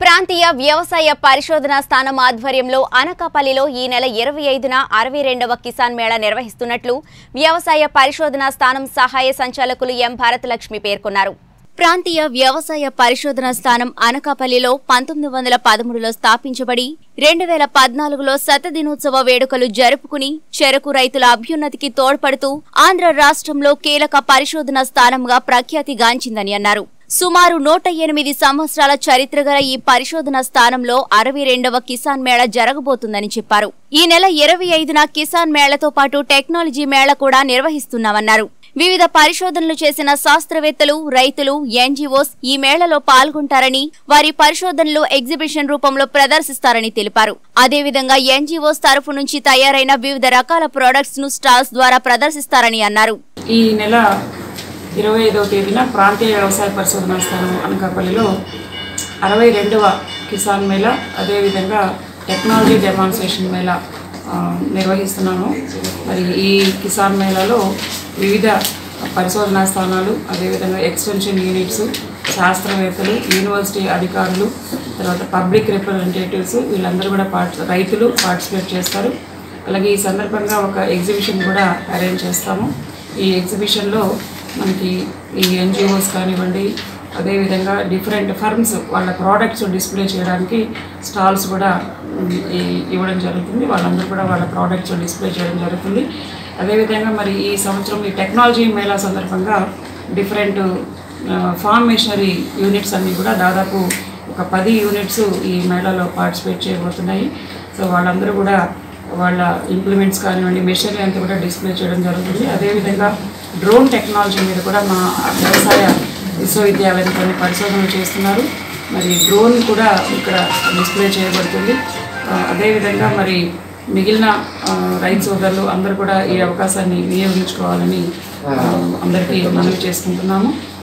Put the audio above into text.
ప్రాంతీయ వ్యవసాయ పరిశోధన స్థానం ఆధ్వర్యంలో అనకాపల్లిలో ఈ నెల ఇరవై ఐదున అరవై రెండవ కిసాన్ మేళా నిర్వహిస్తున్నట్లు వ్యవసాయ పరిశోధన స్థానం సహాయ సంచాలకులు ఎం భారతలక్ష్మి పేర్కొన్నారు ప్రాంతీయ వ్యవసాయ పరిశోధన స్థానం అనకాపల్లిలో పంతొమ్మిది వందల పదమూడులో స్థాపించబడి రెండు వేల పద్నాలుగులో శతదినోత్సవ వేడుకలు జరుపుకుని చెరకు రైతుల అభ్యున్నతికి తోడ్పడుతూ ఆంధ్ర రాష్ట్రంలో కీలక పరిశోధన స్థానంగా ప్రఖ్యాతిగాంచిందని అన్నారు సుమారు నూట ఎనిమిది సంవత్సరాల చరిత్ర గల ఈ పరిశోధన స్థానంలో అరవై రెండవ కిసాన్ మేళా జరగబోతుందని చెప్పారు ఈ నెల ఇరవై ఐదున కిసాన్ మేళతో పాటు టెక్నాలజీ మేళ కూడా నిర్వహిస్తున్నామన్నారు వివిధ పరిశోధనలు చేసిన శాస్త్రవేత్తలు రైతులు ఎన్జీఓస్ ఈ మేళలో పాల్గొంటారని వారి పరిశోధనలు ఎగ్జిబిషన్ రూపంలో ప్రదర్శిస్తారని తెలిపారు అదేవిధంగా ఎన్జీఓస్ తరఫు నుంచి తయారైన వివిధ రకాల ప్రొడక్ట్స్ ను స్టాల్స్ ద్వారా ప్రదర్శిస్తారని అన్నారు ఈ నెల ఇరవై ఐదవ తేదీన ప్రాంతీయ వ్యవసాయ పరిశోధనా స్థానం అనకాపల్లిలో అరవై రెండవ కిసాన్ మేళా అదేవిధంగా టెక్నాలజీ డెమాన్స్ట్రేషన్ మేళా ఆ, నిర్వహిస్తున్నాము మరి ఈ కిసాన్ మేళాలో వివిధ పరిశోధనా స్థానాలు అదేవిధంగా ఎక్స్టెన్షన్ యూనిట్స్ శాస్త్రవేత్తలు యూనివర్సిటీ అధికారులు తర్వాత పబ్లిక్ రిప్రజెంటేటివ్స్ వీళ్ళందరూ కూడా పార్ట్ రైతులు పార్టిసిపేట్ చేస్తారు అలాగే ఈ సందర్భంగా ఒక ఎగ్జిబిషన్ కూడా అరేంజ్ చేస్తాము ఈ ఎగ్జిబిషన్లో మనకి ఈ ఎన్జిఓస్ కానివ్వండి అదేవిధంగా డిఫరెంట్ ఫర్మ్స్ వాళ్ళ ప్రోడక్ట్స్ డిస్ప్లే చేయడానికి స్టాల్స్ కూడా ఉమ్, ఈ- ఇవ్వడం జరుగుతుంది వాళ్ళందరూ కూడా వాళ్ళ ప్రోడక్ట్స్ డిస్ప్లే చేయడం జరుగుతుంది అదేవిధంగా మరి ఈ సంవత్సరం ఈ టెక్నాలజీ మేళా సందర్భంగా డిఫరెంట్ ఫార్మ్ మిషనరీ యూనిట్స్ అన్నీ కూడా దాదాపు ఒక పది యూనిట్స్ ఈ మేళాలో పార్టిసిపేట్ చేయబోతున్నాయి సో వాళ్ళందరూ కూడా వాళ్ళ ఇంప్లిమెంట్స్ కానివ్వండి మెషినరీ అంతా కూడా డిస్ప్లే చేయడం జరుగుతుంది అదేవిధంగా డ్రోన్ టెక్నాలజీ మీద కూడా మా వ్యవసాయ విశ్వవిద్యాలయం కొన్ని పరిశోధనలు చేస్తున్నారు మరి డ్రోన్ కూడా ఇక్కడ డిస్ప్లే చేయబడుతుంది ఆ, అదేవిధంగా మరి మిగిలిన ఆ, రైతు సోదరులు అందరూ కూడా ఈ అవకాశాన్ని వినియోగించుకోవాలని ఆ, అందరికీ మనవి చేసుకుంటున్నాము